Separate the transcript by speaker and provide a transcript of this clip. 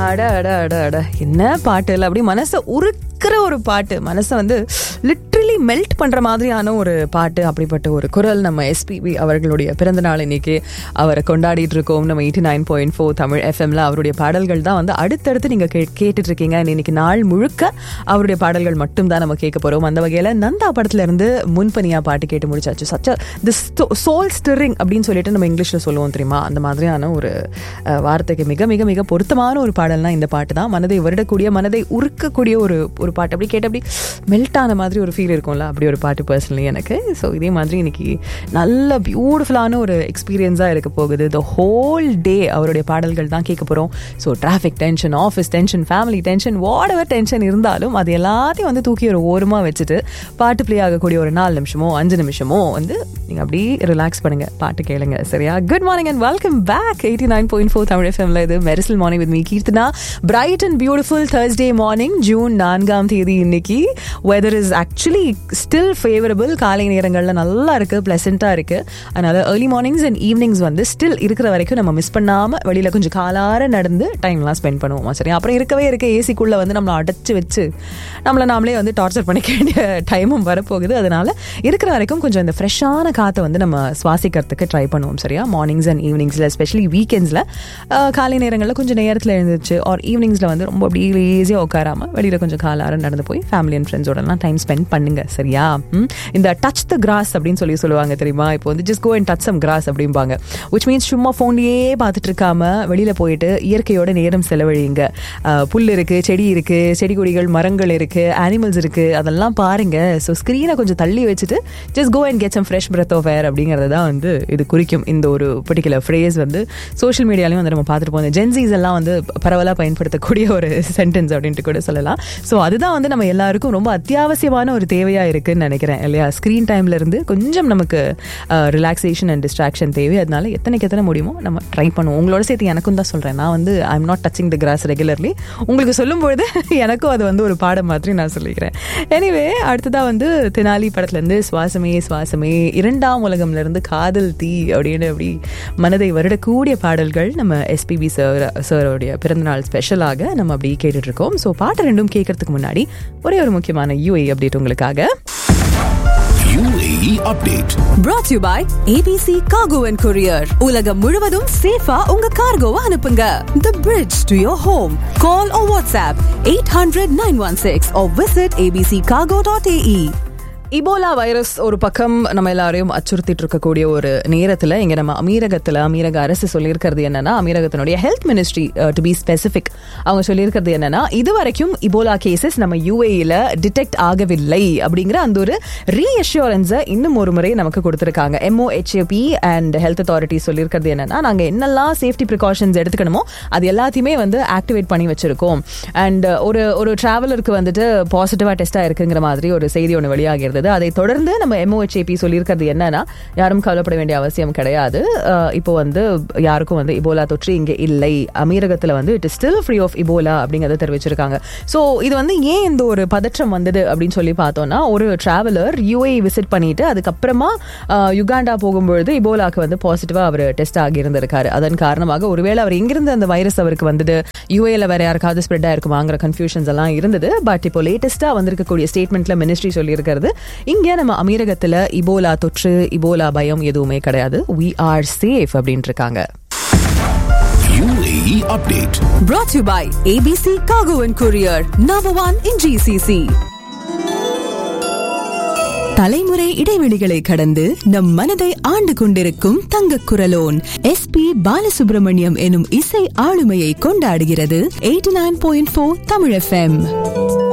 Speaker 1: அட அட அட அட என்ன பாட்டு இல்லை அப்படி மனசை உருக்கிற ஒரு பாட்டு மனசை வந்து லிட்ரலி மெல்ட் பண்ற மாதிரியான ஒரு பாட்டு அப்படிப்பட்ட ஒரு குரல் நம்ம எஸ்பிபி அவர்களுடைய பிறந்த நாள் இன்னைக்கு அவரை கொண்டாடிட்டு இருக்கோம் நம்ம eighty nine point four Tamil எஃப்எம்ல அவருடைய பாடல்கள் தான் வந்து அடுத்தடுத்து நீங்க கே- கேட்டுட்டு இருக்கீங்க And இன்னைக்கு நாள் முழுக்க அவருடைய பாடல்கள் மட்டும் தான் நம்ம கேட்க போறோம் அந்த வகையில நந்தா படத்துல இருந்து முன்பனியா பாட்டு கேட்டு முடிச்சாச்சு சச்ச தி சோல் ஸ்டிரிங் அப்படின்னு சொல்லிட்டு நம்ம இங்கிலீஷ்ல சொல்லுவோம் தெரியுமா அந்த மாதிரியான ஒரு அஹ், வார்த்தைக்கு மிக மிக மிக பொருத்தமான ஒரு பாடல்னா இந்த பாட்டு தான் மனதை வருடக்கூடிய மனதை உருக்கக்கூடிய ஒரு ஒரு பாட்டு அப்படி கேட்டு அப்படி மெல்ட் ஆன மாதிரி ஒரு ஃபீல் இருக்கும்ல அப்படி ஒரு பாட்டு பர்சனலி எனக்கு ஸோ இதே மாதிரி இன்னைக்கு நல்ல பியூட்டிஃபுல்லான ஒரு எக்ஸ்பீரியன்ஸாக இருக்க போகுது த ஹோல் டே அவருடைய பாடல்கள் தான் கேட்க போகிறோம் so traffic tension office tension family tension whatever tension இருந்தாலும் அது எல்லாத்தையும் வந்து தூக்கி ஒரு ஓரமாக வச்சுட்டு பாட்டு ப்ளே ஆகக்கூடிய ஒரு நாலு நிமிஷமோ அஞ்சு நிமிஷமோ வந்து நீங்கள் அப்படியே ரிலாக்ஸ் பண்ணுங்க பாட்டு கேளுங்க சரியா good morning and welcome back eighty nine point four Tamil எஃப்எம்ல இது Mersal morning with me Keerthana bright and beautiful Thursday morning June நான்காம் தேதி இன்னைக்கு weather is actually still favourable காலை நேரங்களில் நல்லா இருக்கு பிளசண்ட்டாக இருக்கு அதனால ஏர்லி மார்னிங்ஸ் அண்ட் ஈவினிங்ஸ் வந்து ஸ்டில் இருக்கிற வரைக்கும் நம்ம மிஸ் பண்ணாம வெளியில கொஞ்சம் காலார நடந்து டைம்லாம் ஸ்பெண்ட் பண்ணுவோம் சரி அப்புறம் இருக்கவே இருக்க ஏசிக்குள்ள வந்து நம்மளை அடைச்சு வச்சு நம்மளை நாமளே வந்து டார்ச்சர் பண்ணிக்க வேண்டிய டைமும் வரப்போகுது அதனால இருக்கிற வரைக்கும் கொஞ்சம் இந்த ஃப்ரெஷ்ஷான காற்றை வந்து நம்ம சுவாசிக்கிறதுக்கு ட்ரை பண்ணுவோம் சரியா மார்னிங்ஸ் அண்ட் ஈவினிங்ஸில் எஸ்பெஷலி வீக்கெண்ட்ஸில் காலை நேரங்களில் கொஞ்சம் நேரத்தில் எழுந்துச்சு ஆர் ஈவினிங்ஸில் வந்து ரொம்ப அப்படியே லேசியாக உட்காராம வெளியில் கொஞ்சம் காலார நடந்து போய் ஃபேமிலி அண்ட் ஃப்ரெண்ட்ஸோடலாம் டைம் ஸ்பெண்ட் பண்ணுங்க சரியா ம்? இந்த டச் த கிராஸ் அப்படின்னு சொல்லி சொல்லுவாங்க தெரியுமா இப்போ வந்து just go and touch some grass அப்படிம்பாங்க which மீன்ஸ் சும்மா ஃபோன்லேயே பார்த்துட்டு இருக்காம வெளியில் போயிட்டு இயற்கையோட நேரம் செலவழியுங்க அஹ், புல் இருக்கு செடி இருக்கு செடி கொடிகள் மரங்கள் இருக்கு அனிமல்ஸ் இருக்கு அதெல்லாம் பாருங்க ஸோ ஸ்க்ரீனை கொஞ்சம் தள்ளி வச்சுட்டு just go and get some fresh breath of air அப்படிங்கிறது தான் வந்து இது குறிக்கும் இந்த ஒரு பர்டிகுலர் ஃப்ரேஸ் வந்து சோஷியல் மீடியாலையும் வந்து நம்ம பார்த்துட்டு போவோம் ஜென்சிஸ் எல்லாம் வந்து பரவலாக பயன்படுத்தக்கூடிய ஒரு சென்டென்ஸ் அப்படின்ட்டு கூட சொல்லலாம் ஸோ அதுதான் வந்து நம்ம எல்லாருக்கும் ரொம்ப அத்தியாவசியமான ஒரு தேவையாக இருக்குன்னு நினைக்கிறேன் இல்லையா ஸ்க்ரீன் டைம்ல இருந்து கொஞ்சம் நமக்கு ரிலாக்ஸேஷன் அண்ட் டிஸ்ட்ராக்ஷன் தேவை அதனால எத்தனைக்கு எத்தனை முடியுமோ நம்ம ட்ரை பண்ணுவோம் உங்களோட சேர்த்து எனக்கும் தான் சொல்கிறேன் நான் வந்து I am not touching the grass regularly உங்களுக்கு சொல்லும்பொழுது எனக்கும் அது வந்து ஒரு பாடம் மாதிரி நான் சொல்லிக்கிறேன் எனிவே அடுத்ததாக வந்து தெனாலி படத்துலேருந்து சுவாசமே சுவாசமே இரண்டாம் உலகம்ல இருந்து காதல் தீ அப்படின்னு அப்படி மனதை வருடக்கூடிய பாடல்கள் நம்ம எஸ்பிபி சார் சாரோடைய பிறந்தநாள் ஸ்பெஷலாக நம்ம அப்படி கேட்டுட்டு இருக்கோம் ஸோ பாட்டு ரெண்டும் கேட்கறதுக்கு முன்னாடி ஒரே ஒரு முக்கியமான யூஏ அப்டேட் உங்களுக்காக
Speaker 2: UAE update.
Speaker 3: brought to you by ABC Cargo and Courier. உலகம் முழுவதும் சேஃபா உங்க கார்கோவை அனுப்புங்க. The bridge to your home. Call or WhatsApp 800-916 or visit abccargo.ae.
Speaker 1: Ebola virus ஒரு பக்கம் நம்ம எல்லாரையும் அச்சுறுத்திட்டு இருக்கக்கூடிய ஒரு நேரத்தில் இங்கே நம்ம அமீரகத்தில் அமீரக அரசு சொல்லியிருக்கிறது என்னன்னா அமீரகத்தினுடைய health ministry to be specific அவங்க சொல்லியிருக்கிறது என்னன்னா இது வரைக்கும் இபோலா கேசஸ் நம்ம யூஏஇல டிடெக்ட் ஆகவில்லை அப்படிங்கிற அந்த ஒரு ரீஅஷூரன்ஸை இன்னும் ஒரு முறை நமக்கு கொடுத்துருக்காங்க எம்ஓஹெச்ஏபி அண்ட் ஹெல்த் அத்தாரிட்டி சொல்லியிருக்கிறது என்னன்னா நாங்கள் என்னெல்லாம் சேஃப்டி ப்ரிகாஷன்ஸ் எடுத்துக்கணுமோ அது எல்லாத்தையுமே வந்து ஆக்டிவேட் பண்ணி வச்சிருக்கோம் அண்ட் ஒரு ஒரு டிராவலருக்கு வந்துட்டு பாசிட்டிவா டெஸ்ட் ஆயிருக்குங்கிற மாதிரி ஒரு செய்தி ஒன்று வெளியாகி இருந்தது அதை தொடர்ந்து நம்ம எம்ஓஹெச்ஏபி சொல்லியிருக்கிறது என்னன்னா யாரும் கவலைப்பட வேண்டிய அவசியம் கிடையாது அஹ் இப்போ வந்து யாருக்கும் வந்து இபோலா தொற்று இங்கே இல்லை அமீரகத்தில் வந்து it still free of Ebola அப்படிங்கிறத தெரிவிச்சிருக்காங்க ஸோ இது வந்து ஏன் இந்த ஒரு பதற்றம் வந்தது அப்படின்னு சொல்லி பார்த்தோம்னா ஒரு டிராவலர் யூஏ விசிட் பண்ணிட்டு அதுக்கப்புறமா அஹ், யுகாண்டா போகும்பொழுது இபோலாக்கு வந்து பாசிட்டிவா அவர் டெஸ்ட் ஆகி இருந்திருக்காரு அதன் காரணமாக ஒருவேளை அவர் எங்கிருந்து அந்த வைரஸ் அவருக்கு வந்தது யூஏல வேற யாருக்காவது ஸ்ப்ரெட் ஆயிருக்குமாங்கிற கன்ஃபியூஷன்ஸ் எல்லாம் இருந்தது பட் இப்போ லேட்டஸ்டா வந்திருக்கக்கூடிய ஸ்டேட்மெண்ட்ல மினிஸ்ட்ரி சொல்லியிருக்கிறது இங்க நம்ம அமீரகத்துல இபோலா தொற்று இபோலா பயம் எதுவுமே கிடையாது வி ஆர் சேஃப் அப்படின்ட்டு இருக்காங்க
Speaker 2: UAE update.
Speaker 3: Brought to you by ABC Cargo and Courier. Number one in GCC. தலைமுறை இடைவெளிகளை கடந்து நம் மனதை ஆண்டு கொண்டிருக்கும் தங்க குரலோன் எஸ் பி பாலசுப்ரமணியம் எனும் இசை ஆளுமையை கொண்டாடுகிறது eighty nine point four Tamil FM